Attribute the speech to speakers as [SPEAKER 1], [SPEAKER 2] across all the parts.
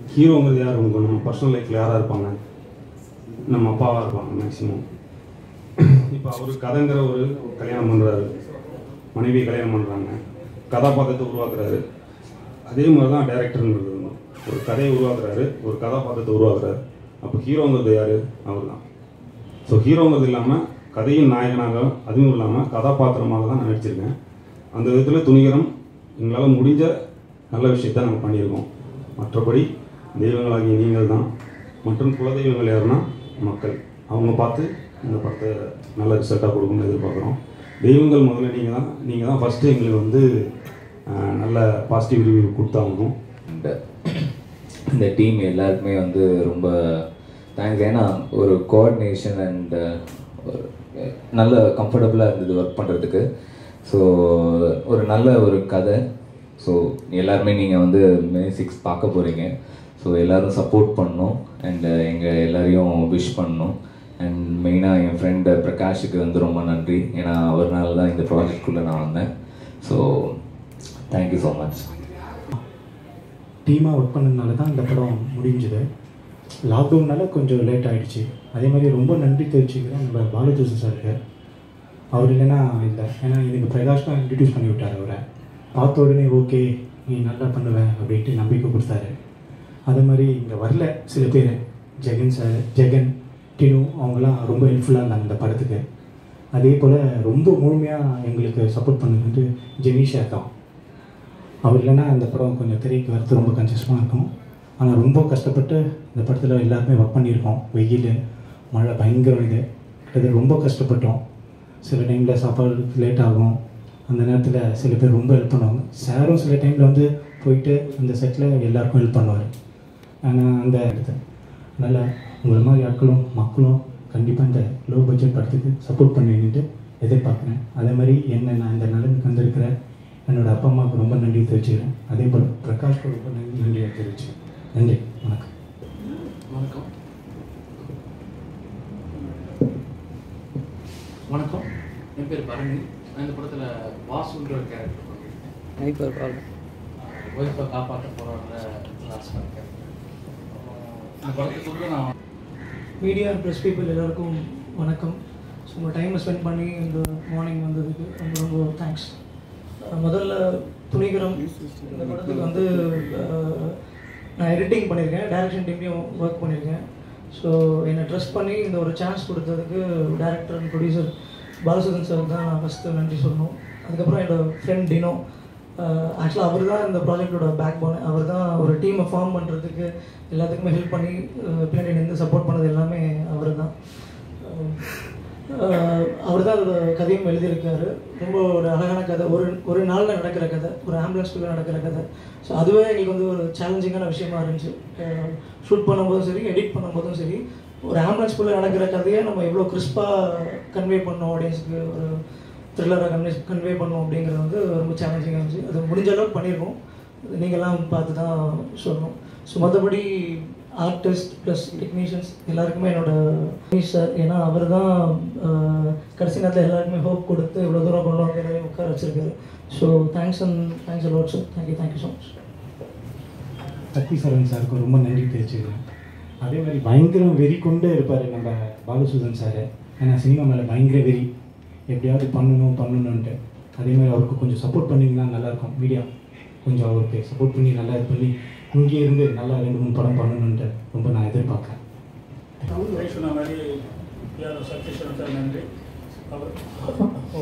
[SPEAKER 1] ஹீரோங்கிறது யார் உங்களுக்கு நம்ம பர்சனல் லைஃப்பில் யாராக இருப்பாங்க நம்ம அப்பாவாக இருப்பாங்க மேக்ஸிமம் இப்போ அவர் கதைங்கிற ஒரு கல்யாணம் பண்ணுறாரு மனைவி கல்யாணம் பண்ணுறாங்க கதாபாத்திரத்தை உருவாக்குறாரு அதே மாதிரி தான் டைரக்டருங்கிறது வந்து ஒரு கதையை உருவாக்குறாரு ஒரு கதாபாத்திரத்தை உருவாக்குறாரு அப்போ ஹீரோங்கிறது யார் அவர் தான் ஸோ ஹீரோங்கிறது இல்லாமல் கதையின் நாயகனாக அதுவும் இல்லாமல் கதாபாத்திரமாக தான் நான் நடிச்சிருக்கேன் அந்த விதத்தில் துணிகரம் எங்களால் முடிஞ்ச நல்ல விஷயத்தை நாங்கள் பண்ணியிருக்கோம் மற்றபடி தெய்வங்களாகிய நீங்கள் தான் மற்றும் குலதெய்வங்கள் யாருன்னா மக்கள் அவங்க பார்த்து இந்த படத்தை நல்ல ரிசல்ட்டாக கொடுக்கணும்னு எதிர்பார்க்குறோம் தெய்வங்கள் முதல்ல நீங்கள் தான் நீங்கள் தான் ஃபஸ்ட்டு எங்களுக்கு வந்து அஹ், நல்ல பாசிட்டிவ் ரிவ்யூ கொடுத்தாகணும்
[SPEAKER 2] And இந்த டீம் எல்லாருக்குமே வந்து ரொம்ப தேங்க்ஸ் ஏன்னா ஒரு கோஆர்டினேஷன் அண்ட் நல்ல கம்ஃபர்டபுளாக இருந்தது ஒர்க் பண்ணுறதுக்கு ஸோ ஒரு நல்ல ஒரு கதை ஸோ எல்லாருமே நீங்கள் வந்து மே சிக்ஸ் பார்க்க போகிறீங்க ஸோ எல்லாரும் சப்போர்ட் பண்ணணும் அண்ட் எங்கள் எல்லாரையும் விஷ் பண்ணணும் அண்ட் மெயினாக என் ஃப்ரெண்டு பிரகாஷுக்கு வந்து ரொம்ப நன்றி ஏன்னா அவர்னால தான் இந்த ப்ராஜெக்ட்குள்ளே நான் வந்தேன் ஸோ தேங்க்யூ ஸோ மச்
[SPEAKER 3] டீமாக ஒர்க் பண்ணதுனால தான் இந்த படம் முடிஞ்சுது லாக்டவுன்னால கொஞ்சம் லேட் ஆகிடுச்சு அதே மாதிரி ரொம்ப நன்றி தெரிவிச்சுக்கிறேன் நம்ம பாலஜோசன் சாருக்கு அவர் இல்லைன்னா இல்லை ஏன்னா எனக்கு பிரகாஷ் தான் இன்ட்ரடியூஸ் பண்ணி விட்டார் அவரை பார்த்த உடனே ஓகே நீ நல்லா பண்ணுவேன் அப்படின்ட்டு நம்பிக்கை கொடுத்தாரு அதே மாதிரி இங்கே வரல சில பேர் ஜெகன் சார் ஜெகன் டினு அவங்களாம் ரொம்ப ஹெல்ப்ஃபுல்லாக இருந்தாங்க இந்த படத்துக்கு அதே போல் ரொம்ப முழுமையாக எங்களுக்கு சப்போர்ட் பண்ணது வந்து ஜெனிஷா தான் அவர் இல்லைன்னா அந்த படம் கொஞ்சம் திரைக்கு வரது ரொம்ப கன்சியஸமாக இருக்கும் ஆனால் ரொம்ப கஷ்டப்பட்டு இந்த படத்தில் எல்லாருமே ஒர்க் பண்ணியிருக்கோம் வெயில் மழை பயங்கரம் இது அது ரொம்ப கஷ்டப்பட்டோம் சில டைமில் சாப்பாடு லேட் ஆகும் அந்த நேரத்தில் சில பேர் ரொம்ப ஹெல்ப் பண்ணுவாங்க சாரும் சில டைமில் வந்து போயிட்டு அந்த செட்டில் எல்லாருக்கும் ஹெல்ப் பண்ணுவார் ஆனால் அந்த இடத்த அதனால் உங்களை மாதிரி ஆட்களும் மக்களும் கண்டிப்பாக இந்த லோ பட்ஜெட் படத்துக்கு சப்போர்ட் பண்ணுவீங்கன்ட்டு எதிர்பார்க்குறேன் அதே மாதிரி என்ன நான் இந்த நிலைமைக்கு வந்திருக்கிற என்னோட அப்பா அம்மாவுக்கு ரொம்ப நன்றி தெரிவிச்சுக்கிறேன் அதே போல் பிரகாஷ்க்கு ரொம்ப நன்றி நன்றியை தெரிவிச்சுக்கிறேன் நன்றி வணக்கம்
[SPEAKER 4] வணக்கம் வணக்கம் என் பேர் பரணி நான் இந்த படத்தில் வாசுன்ற ஒரு கேரக்டர் பண்ணியிருக்கேன் ஒய்ஃபை காப்பாற்ற போகிறவங்க லாஸ்ட் கேரக்டர் இந்த படத்துக்குள்ள நான்
[SPEAKER 5] மீடியா ப்ரெஸ் பீப்புள் எல்லாருக்கும் வணக்கம் ஸோ உங்கள் டைமை ஸ்பெண்ட் பண்ணி இந்த மார்னிங் வந்ததுக்கு ரொம்ப ரொம்ப தேங்க்ஸ் முதல்ல துணிகரம் இந்த படத்துக்கு வந்து அஹ், நான் எடிட்டிங் பண்ணியிருக்கேன் டைரக்ஷன் டீம்லையும் ஒர்க் பண்ணியிருக்கேன் ஸோ என்னை ட்ரஸ்ட் பண்ணி இந்த ஒரு சான்ஸ் கொடுத்ததுக்கு director and producer Balasudhan sir தான் நான் ஃபஸ்ட்டு நன்றி சொல்லணும் அதுக்கப்புறம் என்னோட ஃப்ரெண்ட் டினோ ஆக்சுவலாக அவர் தான் இந்த ப்ராஜெக்டோட பேக் போன் அவர் தான் ஒரு டீமை ஃபார்ம் பண்ணுறதுக்கு எல்லாத்துக்குமே ஹெல்ப் பண்ணி அஹ், பின்னாடி நின்று சப்போர்ட் பண்ணது எல்லாமே அவர் தான் அவர் தான் அதோட கதையும் எழுதியிருக்காரு ரொம்ப ஒரு அழகான கதை ஒரு ஒரு நாளில் நடக்கிற கதை ஒரு ஆம்புலன்ஸ்குள்ளே நடக்கிற கதை ஸோ அதுவே எங்களுக்கு வந்து ஒரு சேலஞ்சிங்கான விஷயமா இருந்துச்சு ஷூட் பண்ணும்போதும் சரி எடிட் பண்ணும்போதும் சரி ஒரு ஆம்புலன்ஸ்குள்ளே நடக்கிற கதையை நம்ம எவ்வளோ கிறிஸ்பாக கன்வே பண்ணோம் ஆடியன்ஸுக்கு ஒரு த்ரில்லராக கன்வே கன்வே பண்ணோம் அப்படிங்கிறது வந்து ரொம்ப சேலஞ்சிங்காக இருந்துச்சு அது முடிஞ்ச அளவுக்கு பண்ணியிருக்கோம் நீங்கள்லாம் பார்த்து தான் சொல்லணும் ஸோ மற்றபடி ஆர்டிஸ்ட் ப்ளஸ் டெக்னீஷியன்ஸ் எல்லாருக்குமே என்னோட மனிஷ் சார் ஏன்னா அவர் தான் கடைசி நேரத்தில் எல்லாருக்குமே ஹோப் கொடுத்து இவ்வளோ தூரம் கொண்டு வந்து எல்லாரையும் உட்கார வச்சிருக்காரு so thanks and thanks a lot sir thank you thank you so much
[SPEAKER 3] Sakthi Saravan சாருக்கு ரொம்ப நன்றி தெரிவிச்சுக்கிறேன் அதே மாதிரி பயங்கரம் வெறி கொண்டே இருப்பார் நம்ம பாலசுதன் சார் ஏன்னா சினிமா மேலே பயங்கர வெறி எப்படியாவது பண்ணணும் பண்ணணுன்ட்டு அதே மாதிரி அவருக்கு கொஞ்சம் சப்போர்ட் பண்ணிங்கன்னா நல்லாயிருக்கும் மீடியா கொஞ்சம் அவருக்கு சப்போர்ட் பண்ணி நல்லா இது பண்ணி இங்கே இருந்து நல்லா ரெண்டு மூணு படம் பண்ணணுன்ட்டு ரொம்ப நான் எதிர்பார்க்குறேன்
[SPEAKER 6] வயசு சொன்ன மாதிரி யாரோ சத்யேஸ்வரன் சார் நன்றி அவர் ஓ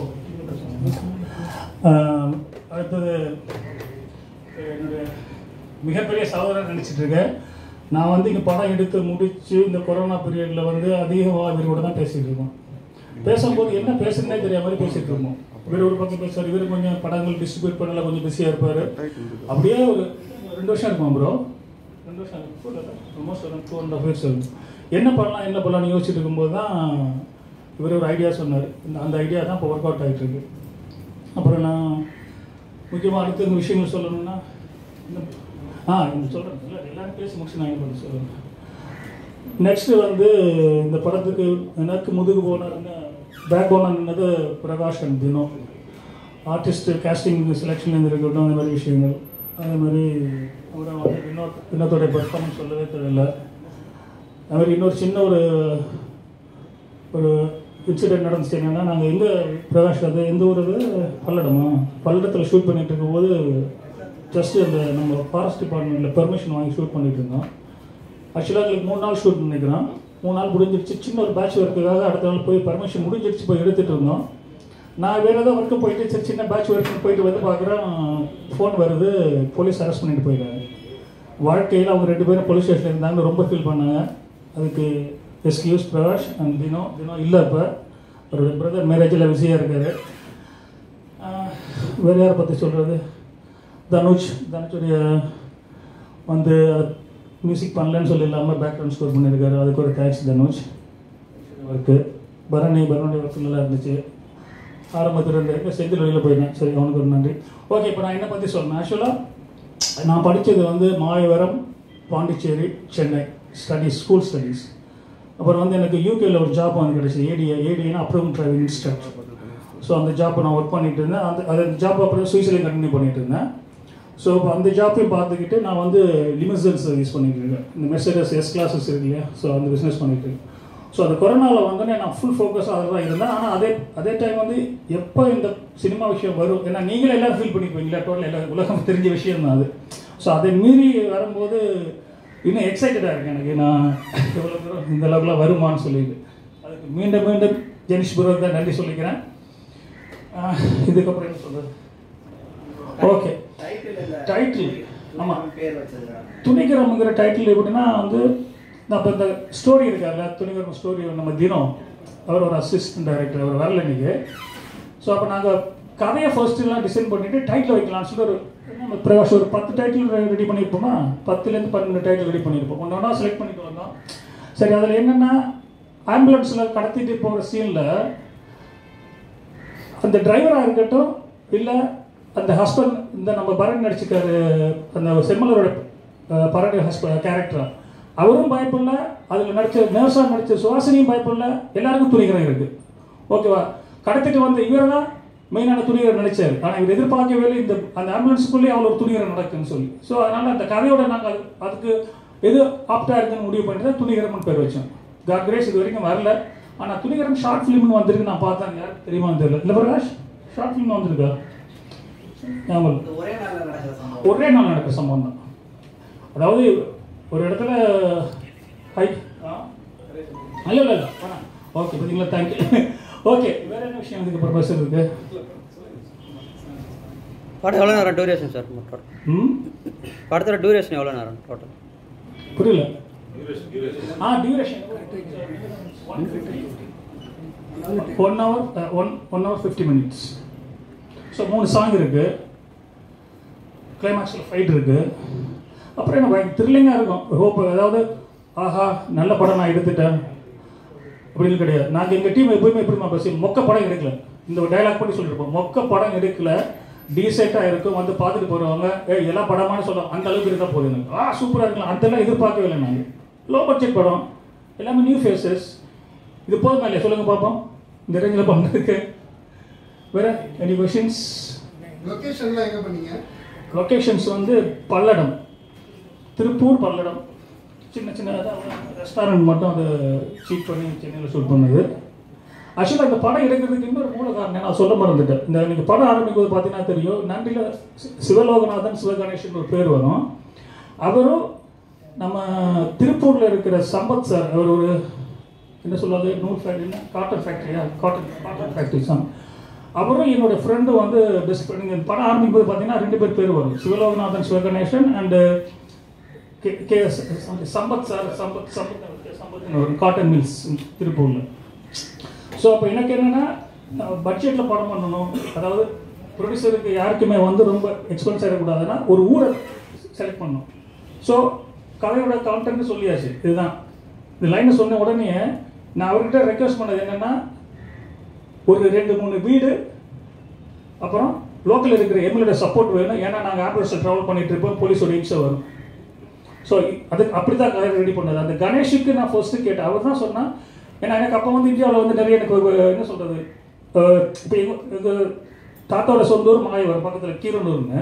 [SPEAKER 6] ஆஹ், அடுத்தது என்னுடைய மிகப்பெரிய சகோதரர் நினச்சிட்டு இருக்கேன் நான் வந்து இங்கே படம் எடுத்து முடித்து இந்த கொரோனா பீரியடில் வந்து அதிகமாக இவரோட தான் பேசிகிட்டு இருக்கோம் பேசும்போது என்ன பேசுறதுனே தெரியாத மாதிரி பேசிகிட்டு இருப்போம் இவர் ஒரு பக்கம் பேசுவார் இவர் கொஞ்சம் படங்கள் டிஸ்ட்ரிபியூட் பண்ணல கொஞ்சம் பிஸியாக இருப்பார் அப்படியே ஒரு ரெண்டு வருஷம் இருக்குமா ப்ரோ ரெண்டு வருஷம் ஆல்மோஸ்ட் ஒரு டூ அண்ட் ஹாஃப் இயர்ஸ் ஆகும் என்ன பண்ணலாம் என்ன பண்ணலாம்னு யோசிச்சுட்டு இருக்கும்போது தான் இவர் ஒரு ஐடியா சொன்னார் இந்த அந்த ஐடியா தான் இப்போ ஒர்க் அவுட் ஆகிட்டு இருக்கு அப்புறம் நான் முக்கியமாக அடுத்த இந்த விஷயங்கள் சொல்லணும்னா இந்த ஆ இந்த சொல்கிறேன் இல்லை எல்லாரும் பேசி முடிச்சு நான் என்ன பண்ண சொல்லுவேன் நெக்ஸ்ட்டு வந்து இந்த படத்துக்கு எனக்கு முதுகு போனாருன்னு பேக் போனாக நின்னது Prakash and Dino artist casting selection இருக்கட்டும் அந்த மாதிரி விஷயங்கள் அதே மாதிரி அப்புறம் வந்து இன்னொரு இன்னொருத்தோடைய பெர்ஃபார்மன்ஸ் சொல்லவே தெரியல அது மாதிரி இன்னொரு சின்ன ஒரு ஒரு இன்சிடென்ட் நடந்துச்சு என்னென்னா நாங்கள் எங்கே பிரகாஷ் அது எந்த ஊர் அது பல்லடமா பல்லடத்தில் ஷூட் பண்ணிட்டு இருக்கும்போது ஜஸ்ட் அந்த நம்ம ஃபாரஸ்ட் டிபார்ட்மெண்ட்டில் பெர்மிஷன் வாங்கி ஷூட் பண்ணிட்டு இருந்தோம் ஆக்சுவலாக எங்களுக்கு மூணு நாள் ஷூட் பண்ணிக்கிறோம் மூணு நாள் முடிஞ்சிருச்சு சின்ன ஒரு பேட்ச் ஒர்க்குக்காக அடுத்த நாள் போய் பர்மிஷன் முடிஞ்சிருச்சு போய் எடுத்துகிட்டு இருந்தோம் நான் வேறு ஏதோ ஒர்க்கு போயிட்டு சரி சின்ன பேட்ச் ஒர்க்கு போயிட்டு வந்து பார்க்குறேன் ஃபோன் வருது போலீஸ் அரெஸ்ட் பண்ணிட்டு போயிட்டாங்க வாழ்க்கையில் அவங்க ரெண்டு பேரும் போலீஸ் ஸ்டேஷனில் இருந்தாங்கன்னு ரொம்ப ஃபீல் பண்ணாங்க அதுக்கு எஸ்கியூஸ் பிரகாஷ் அண்ட் தினோ தினோ இல்லை இப்போ அவருடைய பிரதர் மேரேஜில் பிஸியாக இருக்கார் வேறு யாரை பற்றி சொல்கிறது தனுஷ் தனுஷுடைய வந்து மியூசிக் பண்ணலன்னு சொல்லி இல்லாமல் பேக்ரவுண்ட் ஸ்கோர் பண்ணியிருக்காரு அதுக்கு ஒரு thanks Dhanush work Bharani Bharani work நல்லா இருந்துச்சு ஆரம்பத்தில் இருந்து செந்தில் வெளியில் போயிருந்தேன் சரி அவனுக்கு ஒரு நன்றி ஓகே இப்போ நான் என்ன பற்றி சொல்லணும் ஆக்சுவலாக நான் படித்தது வந்து Mayavaram Pondicherry Chennai studies school studies அப்புறம் வந்து எனக்கு யூகேல ஒரு ஜாப் வந்து கிடச்சி ஏடிஏ ஏடிஏனா அப்ரூவ் டிரைவிங் இன்ஸ்ட்ரக்டர் ஸோ அந்த ஜாப்பை நான் ஒர்க் பண்ணிட்டு இருந்தேன் அந்த அந்த ஜாப் அப்புறம் சுவிஸ்லேயும் கண்டினியூ பண்ணிட்டு இருந்தேன் ஸோ இப்போ அந்த ஜாப்பையும் பார்த்துக்கிட்டு நான் வந்து லிமிசன் சர்வீஸ் பண்ணிட்டு இருக்கேன் இந்த மெர்சடஸ் எஸ் கிளாஸஸ் இருக்கு இல்லையா ஸோ அந்த பிஸ்னஸ் பண்ணிட்டு இருக்கேன் ஸோ அந்த கொரோனாவில் வந்தோடனே நான் ஃபுல் ஃபோக்கஸ் அதில் தான் இருந்தேன் ஆனால் அதே அதே டைம் வந்து எப்போ இந்த சினிமா விஷயம் வரும் ஏன்னா நீங்களே எல்லாரும் ஃபீல் பண்ணிப்பீங்களா டோட்டல் எல்லா உலகம் தெரிஞ்ச விஷயம் தான் அது ஸோ அதை மீறி வரும்போது இன்னும் எக்ஸைட்டடாக இருக்கேன் எனக்கு நான் எவ்வளோ தூரம் இந்த அளவுக்குலாம் வருமான்னு சொல்லிட்டு அதுக்கு மீண்டும் மீண்டும் ஜெனிஷ் புரோக்கு தான் நன்றி சொல்லிக்கிறேன் ஆஹ் இதுக்கப்புறம் என்ன சொல்கிறது ஓகே டைட்டில் ஆமாம் துணிகரம்ங்கிற டைட்டில் எப்படின்னா வந்து நான் இப்போ இந்த ஸ்டோரி இருக்கார்ல துணிகரம் ஸ்டோரி நம்ம தினம் அவர் ஒரு அசிஸ்டன்ட் டைரக்டர் அவர் வரல இன்னைக்கு ஸோ அப்போ நாங்கள் கதையை ஃபர்ஸ்ட் எல்லாம் டிசைன் பண்ணிட்டு டைட்டில் வைக்கலாம்னு சொல்லி ஒரு நம்ம பிரகாஷ் ஒரு பத்து டைட்டில் ரெடி பண்ணியிருப்போமா பத்துலேருந்து பன்னெண்டு டைட்டில் ரெடி பண்ணியிருப்போம் ஒன்று ஒன்றா செலக்ட் பண்ணிட்டு வந்தோம் சரி அதில் என்னென்னா ஆம்புலன்ஸில் கடத்திட்டு போகிற சீனில் அந்த டிரைவராக இருக்கட்டும் இல்லை அந்த ஹஸ்பண்ட் இந்த நம்ம பரண் நடிச்சிருக்காரு அந்த செம்மலரோட அஹ், பரணி ஹஸ்பண்ட் கேரக்டர் அவரும் பயப்படல அதில் நடிச்ச நேர்ஸா நடிச்ச சுவாசினியும் பயப்படல எல்லாருக்கும் துணிகரம் இருக்கு ஓகேவா கடத்திட்டு வந்த இவர் தான் மெயினான துணிகரம் நடிச்சார் ஆனால் இவர் எதிர்பார்க்கவே இல்லை இந்த அந்த ஆம்புலன்ஸுக்குள்ளேயே அவ்வளோ ஒரு துணிகரம் நடக்குன்னு சொல்லி ஸோ அதனால அந்த கதையோட நாங்கள் அதுக்கு எது ஆப்டா இருக்குன்னு முடிவு பண்ணிட்டு தான் துணிகரம்னு பேர் வச்சோம் காட் கிரேஸ் இது வரைக்கும் வரல ஆனால் துணிகரம் ஷார்ட் ஃபிலிம்னு வந்திருக்கு நான் பார்த்தேன் யார் தெரியுமான்னு தெரியல இல்லை பிரகாஷ் ஷார்ட் ஃபிலிம் வந்திருக்கா ஞாபகம் இல்ல.
[SPEAKER 7] ஒரே நாள்ல நடக்கிற சம்பவம்
[SPEAKER 6] ஒரே நாள் நடக்கிற சம்பவம் தான் அதாவது ஒரு இடத்துல ஹை இல்ல இல்ல இல்ல வேணாம் ஓகே பார்த்தீங்களா தேங்க்யூ ஓகே வேற என்ன விஷயம் இதுக்கு அப்புறம் பேசுறது இருக்கு
[SPEAKER 7] படம் எவ்வளோ நேரம் டூரேஷன் சார் டோட்டல்
[SPEAKER 6] ம்
[SPEAKER 7] படத்தோட டூரேஷன் எவ்வளோ நேரம் டோட்டல்
[SPEAKER 6] புரியல ஆ duration one hour one one hour fifty minutes so மூணு சாங் இருக்கு கிளைமேக்ஸில் ஃபைட் இருக்கு அப்புறம் என்ன பயங்கர த்ரில்லிங்காக இருக்கும் ஹோப் அதாவது ஆஹா நல்ல படம் நான் எடுத்துட்டேன் அப்படின்னு கிடையாது நாங்கள் எங்கள் டீம் எப்பவுமே எப்படிமா பேசி மொக்க படம் எடுக்கல இந்த ஒரு டைலாக் பண்ணி சொல்லியிருப்போம் மொக்க படம் எடுக்கல டீசெண்டாக இருக்கும் வந்து பார்த்துட்டு போகிறவங்க ஏ எல்லா படமானு சொல்லுவோம் அந்த அளவுக்கு இருந்தால் போதும் எனக்கு ஆ சூப்பராக இருக்கலாம் அதெல்லாம் எதிர்பார்க்கவே இல்லை நாங்கள் லோ பட்ஜெட் படம் எல்லாமே நியூ ஃபேஸஸ் இது போதுமா இல்லையா சொல்லுங்கள் பார்ப்போம் இந்த ரேஞ்சில் பண்ணுறதுக்கு வேற எனி கொஷின்ஸ்
[SPEAKER 8] லொகேஷன்லாம் எங்க பண்ணீங்க
[SPEAKER 6] லொக்கேஷன்ஸ் வந்து பல்லடம் திருப்பூர் பல்லடம் சின்ன சின்ன ரெஸ்டாரண்ட் மட்டும் அதை சீட் பண்ணி சென்னையில் ஷூட் பண்ணது ஆக்சுவலாக இந்த படம் எடுக்கிறதுக்கு இன்னொரு மூல காரணம் நான் சொல்ல மறந்துட்டேன் இந்த நீங்கள் படம் ஆரம்பிக்கும் போது பார்த்தீங்கன்னா தெரியும் நன்றியில் சி- சிவலோகநாதன் சிவகணேஷன் ஒரு பேர் வரும் அவரும் நம்ம திருப்பூரில் இருக்கிற சம்பத் சார் அவர் ஒரு என்ன சொல்லுவாங்க நூல் ஃபேக்ட்ரினா காட்டன் ஃபேக்ட்ரியா காட்டன் காட்டன் ஃபேக்ட்ரி தான் அவரும் என்னோட ஃப்ரெண்டு வந்து பெஸ்ட் நீங்கள் படம் ஆரம்பிக்கும் போது பார்த்தீங்கன்னா ரெண்டு பேர் பேர் வரும் Sivaloganathan Sivaganesan and K K Sampath sir Sampath Sampath Sampath ஒரு காட்டன் மில்ஸ் திருப்பூரில் ஸோ அப்போ எனக்கு என்னென்னா பட்ஜெட்டில் படம் பண்ணணும் அதாவது ப்ரொடியூசருக்கு யாருக்குமே வந்து ரொம்ப எக்ஸ்பென்ஸ் ஆகிடக்கூடாதுன்னா ஒரு ஊரை செலக்ட் பண்ணணும் ஸோ கதையோட கான்டென்ட் சொல்லியாச்சு இதுதான் இந்த லைனை சொன்ன உடனே நான் அவர்கிட்ட ரெக்வஸ்ட் பண்ணது என்னென்னா ஒரு ரெண்டு மூணு வீடு அப்புறம் லோக்கல் இருக்கிற எம்எல்ஏட சப்போர்ட் வேணும் ஏன்னா நாங்கள் ஆம்புலன்ஸில் ட்ராவல் பண்ணிட்டு இருப்போம் போலீஸோட இம்சை வரும் ஸோ அது அப்படி தான் கதை ரெடி பண்ணது அந்த கணேஷுக்கு நான் ஃபர்ஸ்ட்டு கேட்டேன் அவர் தான் சொன்னா ஏன்னா எனக்கு அப்போ வந்து இந்தியாவில் வந்து நிறைய எனக்கு ஒரு, என்ன சொல்கிறது இப்போ எங்கள் எங்கள் தாத்தாவோட சொந்த ஊர் மாயவர் பக்கத்தில் கீரனூர்னு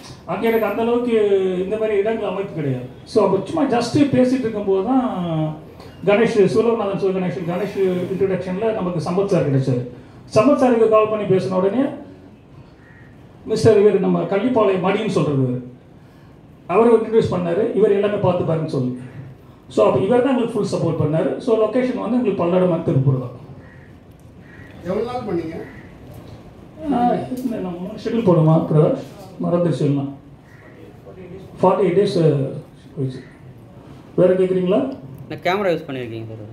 [SPEAKER 6] அங்கே எனக்கு அந்த அளவுக்கு இந்த மாதிரி இடங்கள் அமைப்பு கிடையாது ஸோ அப்போ சும்மா ஜஸ்ட்டு பேசிட்டு இருக்கும்போது தான் கணேஷ் சுலபநாதன் சிவ கணேஷ் கணேஷ் இன்ட்ரடக்ஷனில் நமக்கு சம்பத் சார் கிடைச்சாரு சம்பத் சாருக்கு கால் பண்ணி பேசின உடனே மிஸ்டர் இவர் நம்ம கள்ளிப்பாளையம் மடின்னு சொல்கிறது அவர் இன்ட்ரடியூஸ் பண்ணார் இவர் எல்லாமே பார்த்து பாருன்னு சொல்லி ஸோ அப்போ இவர் தான் எங்களுக்கு ஃபுல் சப்போர்ட் பண்ணார் ஸோ லொக்கேஷன் வந்து எங்களுக்கு பல்லடம் திருப்பூர் தான்
[SPEAKER 8] எவ்வளோ நாள் பண்ணீங்க
[SPEAKER 6] ஆஹ் இந்த நம்ம ஷெட்யூல் போடுமா பிரகாஷ் மறந்துருச்சுலாம் ஃபார்ட்டி எயிட் டேஸ் போயிடுச்சு வேறு கேட்குறீங்களா
[SPEAKER 7] நான் கேமரா யூஸ் பண்ணியிருக்கீங்க சார்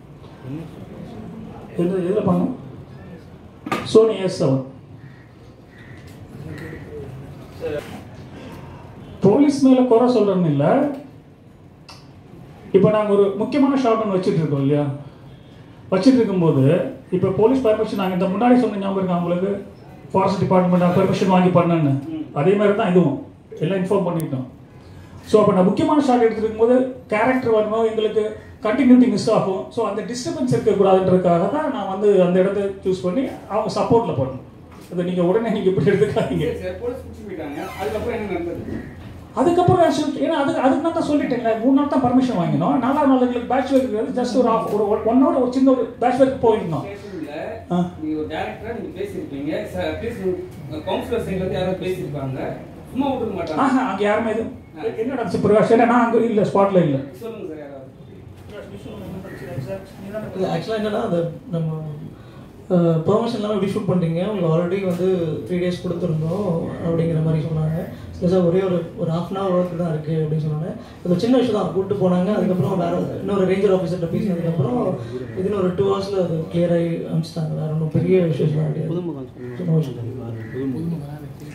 [SPEAKER 6] எது எதில் பண்ணோம் சோனி எஸ் செவன் போலீஸ் மேலே குறை சொல்கிறேன்னு இல்லை இப்போ நாங்கள் ஒரு முக்கியமான ஷாட் ஒன்று வச்சுட்டு இருக்கோம் இல்லையா வச்சுட்டு இருக்கும்போது இப்போ போலீஸ் பர்மிஷன் நாங்கள் இந்த முன்னாடி சொன்ன ஞாபகம் இருக்கா உங்களுக்கு ஃபாரஸ்ட் டிபார்ட்மெண்ட் பெர்மிஷன் வாங்கி பண்ணேன்னு அதே மாதிரி தான் இதுவும் எல்லாம் இன்ஃபார்ம் பண்ணிட்டோம் ஸோ அப்போ நான் முக்கியமான ஷாட் எடுத்துருக்கும் போது கேரக்டர் வரணும் எங்களுக்கு கண்டினியூட்டி மிஸ் ஆகும் ஸோ அந்த டிஸ்டர்பன்ஸ் இருக்கக்கூடாதுன்றதுக்காக தான் நான் வந்து அந்த இடத்த சூஸ் பண்ணி அவங்க சப்போர்ட்டில் பண்ணணும் அதை நீங்கள் உடனே நீங்கள் இப்படி எடுத்துக்காதீங்க
[SPEAKER 9] போலீஸ் பிடிச்சி போயிட்டாங்க அதுக்கப்புறம் என்ன நடந்தது
[SPEAKER 6] அதுக்கப்புறம் நான் சொல்லிட்டு- ஏன்னா அது அதுக்கு நான் தான் சொல்லிட்டேங்க மூணு நாள் தான் பர்மிஷன் வாங்கினோம் நாலாவது நாள் எங்களுக்கு பேட்ச் ஒர்க் ஜஸ்ட் ஒரு half- ஒரு ஒன் ஹவர் ஒரு சின்ன ஒரு பேட்ச் ஒர்க் போயிருந்தோம்
[SPEAKER 9] ஸ்டேஷன்ல
[SPEAKER 6] ஆ.
[SPEAKER 9] நீங்க ஒரு டேரக்டரா நீங்க பேசியிருப்பீங்க அட்லீஸ்ட் கவுன்சிலர்ஸ் எங்களுக்கு யாராவது பேசியிருப்பாங்க சும்மா விட்டுக்க மாட்டாங்க
[SPEAKER 6] ஆஹா அங்கே யாருமே இது என்ன நடந்துச்சு பிரகாஷ் ஏன்னா நான் அங்கே இல்லை ஸ்பாட்டில் இல்லை
[SPEAKER 9] சொல்லுங்க சார் யாராவது
[SPEAKER 5] இது ஆக்சுவலாக என்னன்னா அந்த நம்ம பெர்மிஷன் இல்லாமல் எப்படி ஷூட் பண்ணுறீங்க உங்களுக்கு ஆல்ரெடி வந்து த்ரீ டேஸ் கொடுத்துருந்தோம் அப்படிங்கிற மாதிரி சொன்னாங்க இல்லை சார் ஒரே ஒரு ஒரு ஹாஃப் அன் ஹவர் ஒர்க் தான் இருக்குது அப்படின்னு சொன்னாங்க அது ஒரு சின்ன விஷயம் தான் கூப்பிட்டு போனாங்க அதுக்கப்புறம் வேற இன்னொரு ரேஞ்சர் ஆஃபீஸர்கிட்ட பேசினதுக்கப்புறம் இதுன்னு ஒரு டூ ஹவர்ஸில் அது clear ஆகி அனுப்பிச்சிட்டாங்க வேற ஒன்றும் பெரிய விஷயம் கிடையாது
[SPEAKER 7] புதுமுகம் சொல்லுங்க.
[SPEAKER 5] சின்ன விஷயம்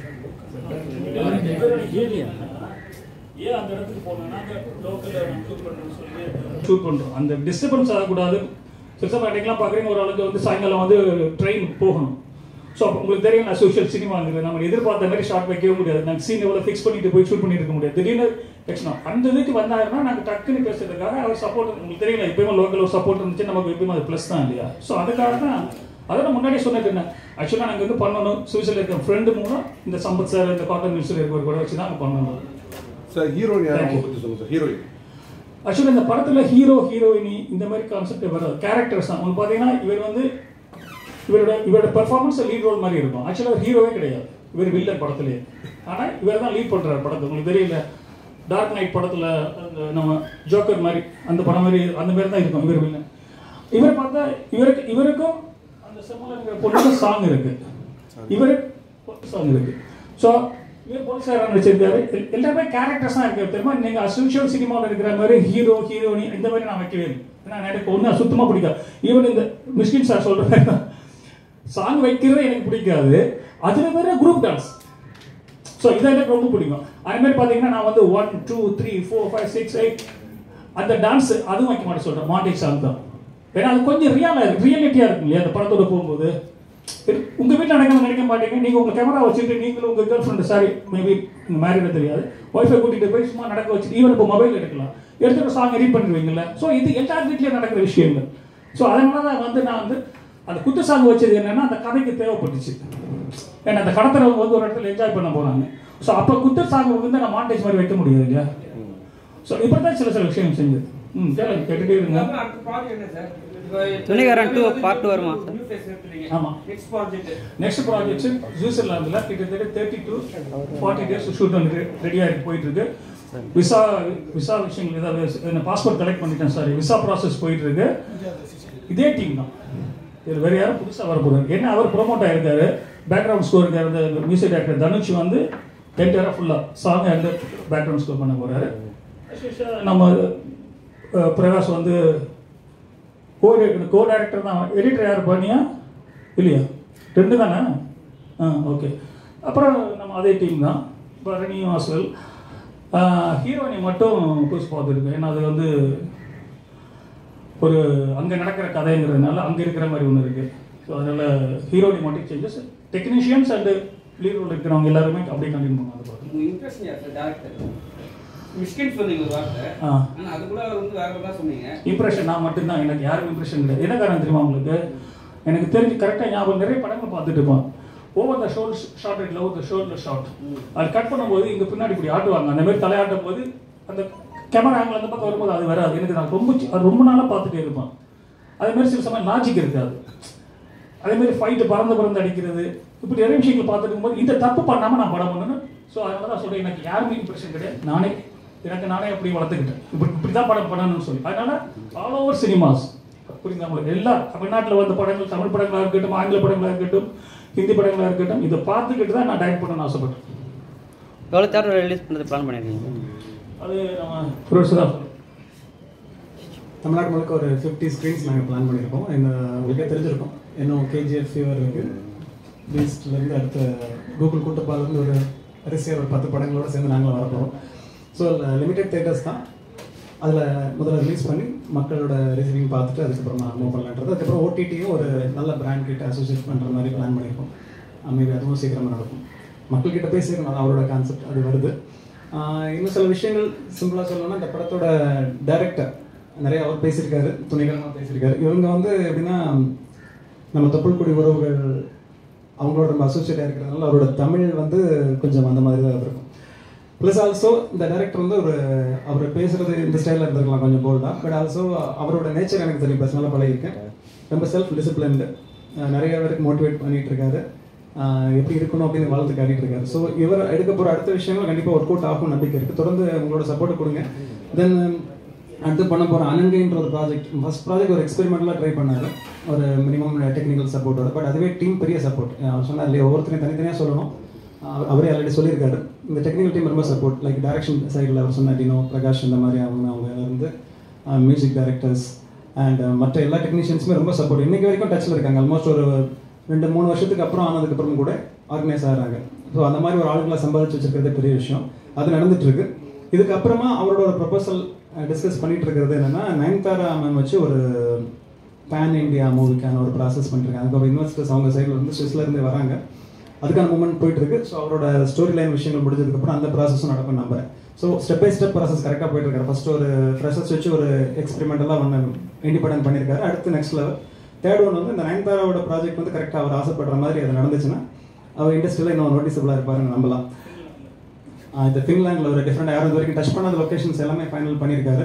[SPEAKER 6] ஏன் அந்த இடத்துக்கு போனோம்னா லோக்கலில் ஷூட் பண்ணுறோம்னு சொல்லி ஷூட் பண்ணுறோம் அந்த டிஸ்டர்பன்ஸ் ஆகக்கூடாது சிறுசப்பாட்டைக்கெலாம் பார்க்குறீங்க ஒரு ஆளுக்கு வந்து சாயங்காலம் வந்து ட்ரெயின் போகணும் ஸோ அப்போ உங்களுக்கு தெரியும் நான் சோஷியல் சினிமாங்கிறது நம்ம எதிர்பார்த்த மாதிரி ஷார்ட் வைக்கவே முடியாது நாங்கள் சீன் எவ்வளோ ஃபிக்ஸ் பண்ணிட்டு போய் ஷூட் பண்ணிட்டு இருக்க முடியாது திடீர்னு ஆக்சுவலாக அந்த இதுக்கு வந்தாருன்னா நாங்கள் டக்குன்னு பேசுறதுக்காக அவர் சப்போர்ட் உங்களுக்கு தெரியல எப்பயுமே லோக்கல் ஒரு சப்போர்ட் இருந்துச்சு நமக்கு எப்பயுமே அது ப்ளஸ் தான் இல்லையா ஸோ அதுக்காக தான் அதை நான் முன்னாடியே சொன்னது என்ன ஆக்சுவலாக நாங்கள் வந்து பண்ணணும் சுவிசில் இருக்க ஃப்ரெண்டு மூலம் இந்த சம்பத் சார் இந்த காட்டன் மியூசில் இருக்கிற கூட வச்சு தான் பண்ணணும்
[SPEAKER 10] சார் ஹீரோயின் யாரும்
[SPEAKER 6] Thank you.
[SPEAKER 10] அவங்க பற்றி சொல்லுங்க சார் ஹீரோயின்
[SPEAKER 6] ஆக்சுவலி இந்த படத்தில் ஹீரோ ஹீரோயினி இந்த மாதிரி கான்செப்ட் வராது கேரக்டர்ஸ் தான் உங்களுக்கு பார்த்தீங்கன்னா இவர் வந்து இவரோட இவரோட பெர்ஃபார்மன்ஸ் லீட் ரோல் மாதிரி இருக்கும் ஆக்சுவலாக ஹீரோவே கிடையாது இவர் வில்லன் படத்துலேயே ஆனால் இவர் தான் லீட் பண்ணுறாரு படத்தை உங்களுக்கு தெரியல டார்க் நைட் படத்தில் அந்த நம்ம ஜோக்கர் மாதிரி அந்த படம் மாதிரி அந்த மாதிரி தான் இருக்கும் இவர் வில்லன் இவர் பார்த்தா இவருக்கு இவருக்கும் அந்த செம்மலங்கிற பொண்ணுக்கும் சாங் இருக்கு இவருக்கு சாங் இருக்கு ஸோ இவர் போலீஸாரன் வச்சிருக்காரு எல்- எல்லாமே கேரக்டர்ஸ் தான் இருக்கு தெரியுமா நீங்க அசோசியல் சினிமாவில் இருக்கிற மாதிரி ஹீரோ ஹீரோனி இந்த மாதிரி நான் வைக்கவே இல்லை ஏன்னா எனக்கு ஒன்றும் சுத்தமாக பிடிக்காது ஈவன் இந்த மிஸ்கின் சார் சொல்ற மாதிரி தான் சாங் வைக்கிறது எனக்கு பிடிக்காது அதுல வேற குரூப் டான்ஸ் ஸோ இதை எனக்கு ரொம்ப பிடிக்கும் அதே மாதிரி பார்த்தீங்கன்னா நான் வந்து one two three four five six eight அந்த டான்ஸ் அதுவும் வைக்க மாட்டேன் சொல்கிறேன் மாண்டேஜ் சாங் தான் ஏன்னா அது கொஞ்சம் ரியலாக இருக்கு ரியாலிட்டியாக இருக்கும் இல்லையா அந்த படத்தோட போகும்போது இது- உங்க வீட்டில் நடக்கணும் நினைக்க மாட்டீங்க நீங்க உங்க கேமரா வச்சுட்டு நீங்களும் உங்க கேர்ள் ஃப்ரெண்டு சாரி மேபி மேரிட தெரியாது ஒய்ஃபை கூட்டிட்டு போய் சும்மா நடக்க வச்சுட்டு ஈவன் இப்போ மொபைல் எடுக்கலாம் எடுத்துட்டு சாங் எடிட் பண்ணிடுவீங்கல்ல ஸோ இது எல்லார் வீட்லயும் நடக்கிற விஷயங்கள் ஸோ அதனால தான் வந்து நான் வந்து அந்த குத்து சாங் வச்சது என்னன்னா அந்த கதைக்கு தேவைப்பட்டுச்சு ஏன்னா அந்த கடத்தரவங்க வந்து ஒரு இடத்துல என்ஜாய் பண்ண போனாங்க ஸோ அப்போ குத்து சாங் வந்து நான் மாண்டேஜ் மாதிரி வைக்க முடியாது இல்லையா ஸோ இப்படி தான் சில சில விஷயம் செஞ்சது ம் கேளுங்க கேட்டுட்டே இருங்க
[SPEAKER 9] அப்புறம் அடுத்த ப்ராஜெக்ட் என்ன sir
[SPEAKER 7] Thunigaran two part two வருமா சார்?
[SPEAKER 9] நியூ ஃபேஸ் எடுத்துறீங்க
[SPEAKER 6] ஆமா.
[SPEAKER 9] நெக்ஸ்ட் ப்ராஜெக்ட்
[SPEAKER 6] நெக்ஸ்ட் ப்ராஜெக்ட் சுவிட்சர்லாந்தில் கிட்டத்தட்ட thirty to forty days shoot வந்து ரெடியாக போயிட்டு இருக்கு விசா விசா விஷயங்கள் ஏதாவது பாஸ்போர்ட் கலெக்ட் பண்ணிட்டேன் சாரி விசா ப்ராசஸ் போயிட்டு இருக்கு இதே டீம் தான் இது வேற யாரும் புதுசாக வர போறாரு என்ன அவர் ப்ரொமோட் ஆயிருக்காரு பேக்ரவுண்ட் ஸ்கோருக்கு இருந்த மியூசிக் டைரக்டர் தனுஷ் வந்து என்டையராக ஃபுல்லாக சாங் அண்ட் பேக்ரவுண்ட் ஸ்கோர் பண்ண போறாரு நம்ம அஹ், பிரகாஷ் வந்து கோ கோ டைரக்டர் தான் எடிட்டர் யார் பண்ணியா இல்லையா ரெண்டு தானே ஆ ஓகே அப்புறம் நம்ம அதே டீம் தான் பரணியும் வாசல் ஹீரோயினி மட்டும் புதுசு பார்த்துருக்கு ஏன்னா அது வந்து ஒரு அங்கே நடக்கிற கதைங்கிறதுனால அங்கே இருக்கிற மாதிரி ஒன்று இருக்குது ஸோ அதனால் ஹீரோயினி மட்டும் changes technicians and lead role இருக்கிறவங்க எல்லாருமே அப்படியே கண்டினியூ பண்ணுவாங்க அந்த படத்தில்
[SPEAKER 9] உங்க இம்ப்ரெஷன் யார் சார் டேரக்டர் மிஸ்கின் சொன்னீங்க ஒரு வார்த்தை
[SPEAKER 6] ஆ.
[SPEAKER 9] ஆனா அது கூட அவர் வந்து வேற தான் சொன்னீங்க
[SPEAKER 6] இம்ப்ரெஷன் நான் மட்டும்தான் எனக்கு யாரும் இம்ப்ரெஷன் கிடையாது என்ன காரணம் தெரியுமா உங்களுக்கு எனக்கு தெரிஞ்சு கரெக்டாக ஞாபகம் நிறைய படங்கள் பார்த்துட்டு இருப்போம் ஓவர் த ஷோல் ஷார்ட் இல்லை ஓவர் த ஷோல்டர் ஷார்ட் அது கட் பண்ணும்போது இங்கே பின்னாடி இப்படி ஆட்டுவாங்க அந்த மாதிரி தலையாட்டும் போது அந்த கேமரா ஆங்கிள் அந்த பக்கம் வரும்போது அது வராது எனக்கு நான் ரொம்ப சி- அது ரொம்ப நாளாக பார்த்துட்டே இருப்பேன் அதே மாதிரி சில சமயம் லாஜிக் இருக்காது அதே மாதிரி ஃபைட்டு பறந்து பறந்து அடிக்கிறது இப்படி நிறைய விஷயங்கள் பார்த்துட்டு போது இந்த தப்பு பண்ணாமல் நான் படம் பண்ணணும் ஸோ அதனால தான் சொல்கிறேன் எனக்கு யாருமே இம்ப்ரெஷன் கிடையாது நானே எனக்கு நானே அப்படி வளர்த்துக்கிட்டேன் இப்படி இப்படி தான் படம் பண்ணணும்னு சொல்லி அதனால ஆல் ஓவர் சினிமாஸ் புரியுதா உங்களுக்கு எல்லா தமிழ்நாட்டில் வந்த படங்கள் தமிழ் படங்களாக இருக்கட்டும் ஆங்கில படங்களாக இருக்கட்டும் ஹிந்தி படங்களாக இருக்கட்டும் இதை பார்த்துக்கிட்டு தான் நான் டைரக்ட் பண்ணணும்னு ஆசைப்பட்டேன்
[SPEAKER 7] எவ்வளோ தேட்டர் ரிலீஸ் பண்ணுறது பிளான் பண்ணியிருக்கீங்க
[SPEAKER 6] அது நம்ம புரோஷ் தான் சொல்லணும்.
[SPEAKER 3] தமிழ்நாடு முழுக்க ஒரு ஃபிஃப்டி ஸ்க்ரீன்ஸ் நாங்கள் பிளான் பண்ணியிருக்கோம் இந்த உங்களுக்கே தெரிஞ்சிருக்கோம் இன்னும் கேஜிஎஃப் ஃபீவர் இருக்குது பீஸ்ட்லேருந்து அடுத்த கூகுள் கூட்டப்பாலேருந்து ஒரு வரிசையாக ஒரு பத்து படங்களோட சேர்ந்து நாங்களும் வரப்போகிறோம் ஸோ லிமிடெட் தேட்டர்ஸ் தான் அதில் முதல்ல ரிலீஸ் பண்ணி மக்களோட ரிசீவிங் பார்த்துட்டு அதுக்கப்புறமா மூவ் பண்ணலான்றது அதுக்கப்புறம் ஓடிடியும் ஒரு நல்ல பிராண்ட் கிட்ட அசோசியேட் பண்ணுற மாதிரி பிளான் பண்ணியிருக்கோம் மேபி அதுவும் சீக்கிரமாக நடக்கும் மக்கள்கிட்ட போய் சேர்க்கணும் அது அவரோட கான்செப்ட் அது வருது ஆஹ் இன்னும் சில விஷயங்கள் சிம்பிளாக சொல்லணும்னா இந்த படத்தோட டைரக்டர் நிறைய அவர் பேசியிருக்காரு துணிகரமாக பேசியிருக்காரு இவங்க வந்து எப்படின்னா நம்ம தொப்புள்குடி உறவுகள் அவங்களோட ரொம்ப அசோசியேட்டாக இருக்கிறதுனால அவரோட தமிழ் வந்து கொஞ்சம் அந்த மாதிரி தான் இருக்கும் ப்ளஸ் ஆல்சோ இந்த டைரக்டர் வந்து ஒரு அவர் பேசுறது இந்த ஸ்டைலில் இருந்திருக்கலாம் கொஞ்சம் போல்டாக பட் ஆல்சோ அவரோட நேச்சர் எனக்கு தெரியும் பர்சனலாக பழகிருக்கேன் ரொம்ப செல்ஃப் டிசிப்ளின்டு நிறைய பேருக்கு மோட்டிவேட் பண்ணிட்டு இருக்காரு ஆஹ் எப்படி இருக்கணும் அப்படின்னு வளர்த்து காட்டிட்டு இருக்காரு ஸோ இவர் எடுக்க போகிற அடுத்த விஷயங்கள் கண்டிப்பாக ஒர்க் அவுட் ஆகும் நம்பிக்கை இருக்குது தொடர்ந்து உங்களோட சப்போர்ட் கொடுங்க தென் அடுத்து பண்ண போகிற அனங்கைன்ற ஒரு ப்ராஜெக்ட் ஃபர்ஸ்ட் ப்ராஜெக்ட் ஒரு எக்ஸ்பெரிமெண்டலாக ட்ரை பண்ணாரு ஒரு மினிமம் டெக்னிக்கல் சப்போர்ட்டோட பட் அதுவே டீம் பெரிய சப்போர்ட் அவர் சொன்னார் இல்லையா ஒவ்வொருத்தரையும் தனித்தனியாக சொல்லணும் அவர் அவரே ஆல்ரெடி சொல்லியிருக்காரு இந்த டெக்னிக்கல் டீம் ரொம்ப சப்போர்ட் லைக் டைரக்ஷன் சைடில் அவர் சொன்ன டினோ பிரகாஷ் இந்த மாதிரி அவங்க அவங்க இருந்து மியூசிக் டைரக்டர்ஸ் அண்ட் மற்ற எல்லா டெக்னீஷியன்ஸுமே ரொம்ப சப்போர்ட் இன்னைக்கு வரைக்கும் டச்சில் இருக்காங்க ஆல்மோஸ்ட் ஒரு ரெண்டு மூணு வருஷத்துக்கு அப்புறம் ஆனதுக்கப்புறம் கூட ஆர்கனைஸ் ஆகிறாங்க ஸோ அந்த மாதிரி ஒரு ஆளுங்களை சம்பாதிச்சு வச்சிருக்கிறதே பெரிய விஷயம் அது நடந்துட்டு இருக்கு இதுக்கப்புறமா அவரோட ஒரு ப்ரொபோசல் டிஸ்கஸ் பண்ணிட்டு இருக்கிறது என்னன்னா நயன்தாரா மேம் வச்சு ஒரு பேன் இந்தியா மூவிக்கான ஒரு ப்ராசஸ் பண்ணிருக்காங்க அதுக்கப்புறம் இன்வெஸ்டர்ஸ் அவங்க சைடில் வந்து ஸ்விஸ்ல இருந்து வராங்க அதுக்கான மூமெண்ட் போயிட்டு இருக்கு ஸோ அவரோட ஸ்டோரி லைன் விஷயங்கள் முடிஞ்சதுக்கப்புறம் அந்த ப்ராசஸும் நடக்கும் நம்புறேன் so step by step process கரெக்டாக போயிட்டு இருக்காரு ஃபர்ஸ்ட் ஒரு ஃப்ரெஷர்ஸ் வச்சு ஒரு எக்ஸ்பெரிமெண்டலாக ஒன்று இண்டிபெண்டன்ட் பண்ணியிருக்காரு அடுத்து நெக்ஸ்ட் லெவல் தேர்ட் ஒன் வந்து இந்த நயன்தாராவோட ப்ராஜெக்ட் வந்து கரெக்டாக அவர் ஆசைப்படுற மாதிரி அது நடந்துச்சுன்னா அவர் இண்டஸ்ட்ரியில் இன்னும் நோட்டிசபிளாக இருப்பாருன்னு நம்பலாம் ஆஹ் இந்த ஃபின்லாண்டில் ஒரு டிஃப்ரெண்ட் யாரும் இது வரைக்கும் டச் பண்ணாத லொகேஷன்ஸ் எல்லாமே ஃபைனல் பண்ணியிருக்காரு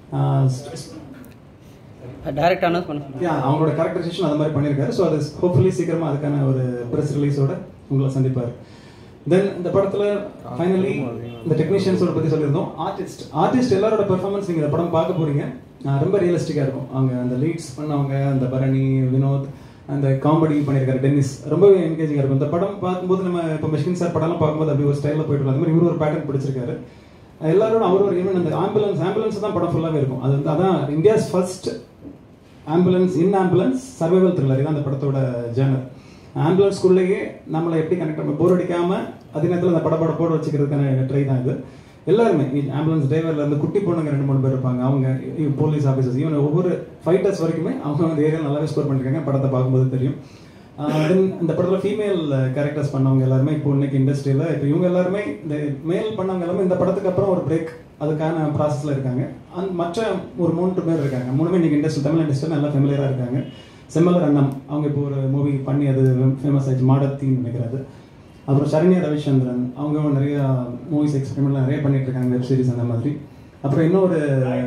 [SPEAKER 7] டைரக்ட் அனௌன்ஸ் பண்ண சொன்னாங்க.
[SPEAKER 3] யா அவங்களோட கேரக்டரைசேஷன் அது மாதிரி பண்ணியிருக்காரு ஸோ அது ஹோப்ஃபுல்லி சீக்கிரமாக அதுக்கான ஒரு ப்ரெஸ் ரிலீஸோட உங்களை சந்திப்பார் தென் இந்த படத்தில் ஃபைனலி இந்த டெக்னீஷியன்ஸோட பற்றி சொல்லியிருந்தோம் ஆர்டிஸ்ட் ஆர்டிஸ்ட் எல்லாரோட பெர்ஃபார்மன்ஸ் நீங்கள் இந்த படம் பார்க்க போறீங்க ஆஹ் ரொம்ப ரியலிஸ்டிக்காக இருக்கும் அவங்க அந்த லீட்ஸ் பண்ணவங்க அந்த பரணி வினோத் அந்த காமெடி பண்ணியிருக்காரு டென்னிஸ் ரொம்பவே என்கேஜிங்காக இருக்கும் இந்த படம் பார்க்கும்போது நம்ம இப்போ மிஷ்கின் சார் படம்லாம் பார்க்கும்போது அப்படி ஒரு ஸ்டைலில் போயிட்டு இருக்கும். அந்த மாதிரி இவரு ஒரு பேட்டர்ன் பிடிச்சிருக்காரு எல்லாரோட அவர் ஒரு ஈவன் அந்த ஆம்புலன்ஸ் ஆம்புலன்ஸ் தான் படம் ஃபுல்லாகவே இருக்கும் அது வந்து அதான் India's first ambulance in ambulance survival thriller இதான் அந்த படத்தோட ஜேனர் ஆம்புலன்ஸ்குள்ளேயே நம்மளை எப்படி கனெக்ட் பண்ண போர் அடிக்காம அதே நேரத்தில் அந்த படப்படப்போட வச்சுக்கிறதுக்கான ட்ரை தான் இது எல்லாருமே ஆம்புலன்ஸ் டிரைவர்ல இருந்து குட்டி பொண்ணுங்க ரெண்டு மூணு பேர் இருப்பாங்க அவங்க போலீஸ் ஆஃபீஸர்ஸ் ஈவன் ஒவ்வொரு ஃபைட்டர்ஸ் வரைக்குமே அவங்க வந்து ஏரியா நல்லாவே ஸ்கோர் பண்ணிருக்காங்க படத்தை பார்க்கும்போது தெரியும் தென் இந்த படத்தில் ஃபீமேல் கேரக்டர்ஸ் பண்ணவங்க எல்லாருமே இப்போ இன்னைக்கு இண்டஸ்ட்ரியில் இப்போ இவங்க எல்லாருமே இந்த மேல் பண்ணவங்க எல்லாமே இந்த படத்துக்கு அப்புறம் ஒரு பிரேக் அதுக்கான ப்ராசஸில் இருக்காங்க அண்ட் மற்ற ஒரு மூன்று பேர் இருக்காங்க மூணுமே இன்னைக்கு இண்டஸ்ட்ரி தமிழ் இண்டஸ்ட்ரி நல்லா ஃபெமிலியராக இருக்காங்க செம்மலர் அண்ணம் அவங்க இப்போ ஒரு மூவி பண்ணி அது ஃபேமஸ் ஆயிடுச்சு மாடத்தின்னு நினைக்கிறது அப்புறம் சரண்யா ரவிச்சந்திரன் அவங்க நிறைய மூவிஸ் எக்ஸ்பெரிமெண்ட்லாம் நிறைய பண்ணிட்டு இருக்காங்க வெப் சீரிஸ் அந்த மாதிரி அப்புறம் இன்னொரு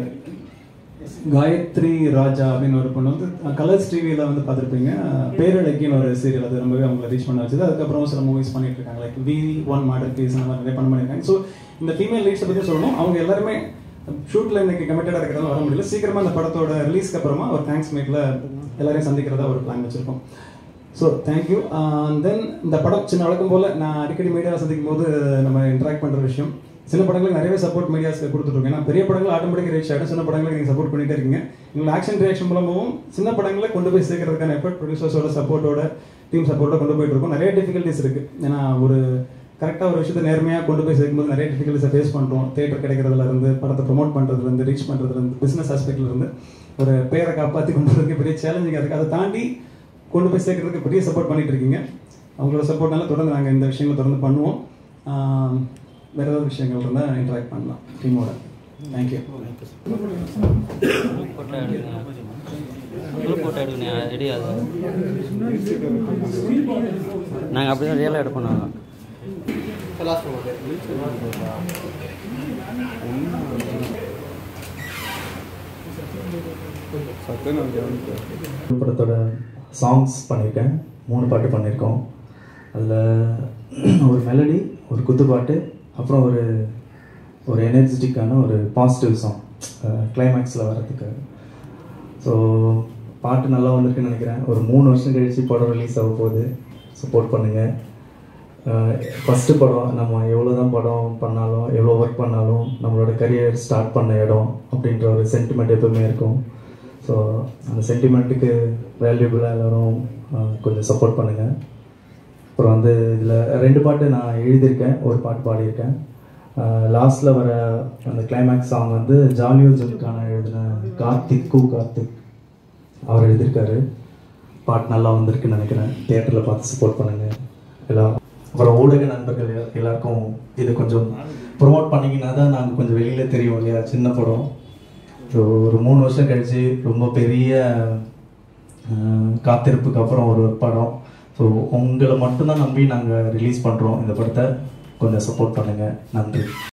[SPEAKER 3] காயத்ரி ராஜா அப்படின்னு ஒரு பொண்ணு வந்து கலர்ஸ் டிவியில் வந்து பார்த்துருப்பீங்க பேரழகின்னு ஒரு சீரியல் அது ரொம்பவே அவங்களை ரீச் பண்ண வச்சது அதுக்கப்புறம் சில மூவிஸ் பண்ணிட்டு இருக்காங்க like V one model case அந்த மாதிரி நிறைய பண்ண பண்ணியிருக்காங்க ஸோ இந்த ஃபீமேல் லீட்ஸை பற்றி சொல்லணும் அவங்க எல்லாருமே ஷூட்டில் இன்னைக்கு கமிட்டடாக இருக்கிறதால வர முடியல சீக்கிரமாக அந்த படத்தோட ரிலீஸ்க்கு அப்புறமா ஒரு தேங்க்ஸ் மீட்டில் எல்லாரையும் சந்திக்கிறதா ஒரு பிளான் வச்சிருக்கோம் ஸோ தேங்க்யூ தென் இந்த படம் சின்ன வழக்கம் போல் நான் அடிக்கடி மீடியாவில் சந்திக்கும் போது நம்ம இன்ட்ராக்ட் பண்ணுற விஷயம் சின்ன படங்களுக்கு நிறையவே சப்போர்ட் மீடியாஸ்க்கு கொடுத்துருக்கோம் ஏன்னா பெரிய படங்கள் ஆட்டோமேட்டிக் ரீச் ஆகிடும் சின்ன படங்களுக்கு நீங்கள் சப்போர்ட் பண்ணிட்டே இருக்கீங்க எங்களை ஆக்ஷன் ரியாக்ஷன் மூலமாகவும் சின்ன படங்களை கொண்டு போய் சேர்க்கறதுக்கான எஃபர்ட் ப்ரொடியூசர்ஸோட சப்போர்ட்டோட டீம் சப்போர்ட்டோட கொண்டு போயிட்டு இருக்கோம் நிறைய டிஃபிகல்ட்டிஸ் இருக்கு ஏன்னா ஒரு கரெக்டாக ஒரு விஷயத்தை நேர்மையாக கொண்டு போய் சேர்க்கும்போது நிறைய டிஃபிகல்ட்டிஸை ஃபேஸ் பண்ணுறோம் தேட்டர் கிடைக்கிறதுல இருந்து படத்தை ப்ரொமோட் பண்ணுறதுல இருந்து ரீச் பண்ணுறதுல இருந்து பிஸ்னஸ் ஆஸ்பெக்ட்ல இருந்து ஒரு பேரை காப்பாற்றி கொண்டு வரதுக்கு பெரிய சேலஞ்சிங்காக இருக்குது அதை தாண்டி கொண்டு போய் சேர்க்கறதுக்கு பெரிய சப்போர்ட் பண்ணிட்டு இருக்கீங்க அவங்களோட சப்போர்ட்னால தொடர்ந்து நாங்கள் இந்த விஷயங்களை தொடர்ந்து பண்ணுவோம் ஆஹ் வேற ஏதாவது விஷயங்கள் இருந்தால் இன்ட்ராக்ட் பண்ணலாம் டீமோட தேங்க்யூ
[SPEAKER 7] ஃபோட்டோ எடுங்க குரூப் ஃபோட்டோ எடுங்க ரெடி அது நாங்கள் அப்படி தான் ரியலாக எடுப்போம் நாங்கள்
[SPEAKER 11] படத்தோட சாங்ஸ் பண்ணியிருக்கேன் மூணு பாட்டு பண்ணியிருக்கோம் அதில் ஒரு மெலடி ஒரு குத்துப்பாட்டு அப்புறம் ஒரு ஒரு எனர்ஜெட்டிக்கான ஒரு பாசிட்டிவ் சாங் கிளைமேக்ஸில் வர்றதுக்கு ஸோ பாட்டு நல்லா வந்திருக்குன்னு நினைக்கிறேன் ஒரு மூணு வருஷம் கழித்து படம் ரிலீஸ் ஆக போகுது சப்போர்ட் பண்ணுங்கள் ஃபஸ்ட்டு படம் நம்ம எவ்வளோ தான் படம் பண்ணாலும் எவ்வளோ ஒர்க் பண்ணாலும் நம்மளோட கரியர் ஸ்டார்ட் பண்ண இடம் அப்படின்ற ஒரு சென்டிமெண்ட் எப்பவுமே இருக்கும் ஸோ அந்த சென்டிமெண்ட்டுக்கு வேல்யூபிளாக எல்லோரும் அஹ், கொஞ்சம் சப்போர்ட் பண்ணுங்கள் அப்புறம் வந்து இதில் ரெண்டு பாட்டு நான் எழுதியிருக்கேன் ஒரு பாட்டு பாடியிருக்கேன் லாஸ்ட்டில் வர அந்த கிளைமேக்ஸ் சாங் வந்து ஜாலியோ ஜிம்கான எழுதின கார்த்திக் கு கார்த்திக் அவர் எழுதியிருக்காரு பாட்டு நல்லா வந்திருக்குன்னு நினைக்கிறேன் தியேட்டரில் பார்த்து சப்போர்ட் பண்ணுங்கள் எல்லாம் அப்புறம் ஊடக நண்பர்கள் எல்லா- எல்லாருக்கும் இது கொஞ்சம் ப்ரொமோட் பண்ணிங்கன்னா தான் நாங்கள் கொஞ்சம் வெளியில் தெரியும் இல்லையா சின்ன படம் ஸோ ஒரு மூணு வருஷம் கழிச்சு ரொம்ப பெரிய அஹ், காத்திருப்புக்கு அப்புறம் ஒரு படம் ஸோ உங்களை மட்டும்தான் நம்பி நாங்கள் ரிலீஸ் பண்ணுறோம் இந்த படத்தை கொஞ்சம் சப்போர்ட் பண்ணுங்கள் நன்றி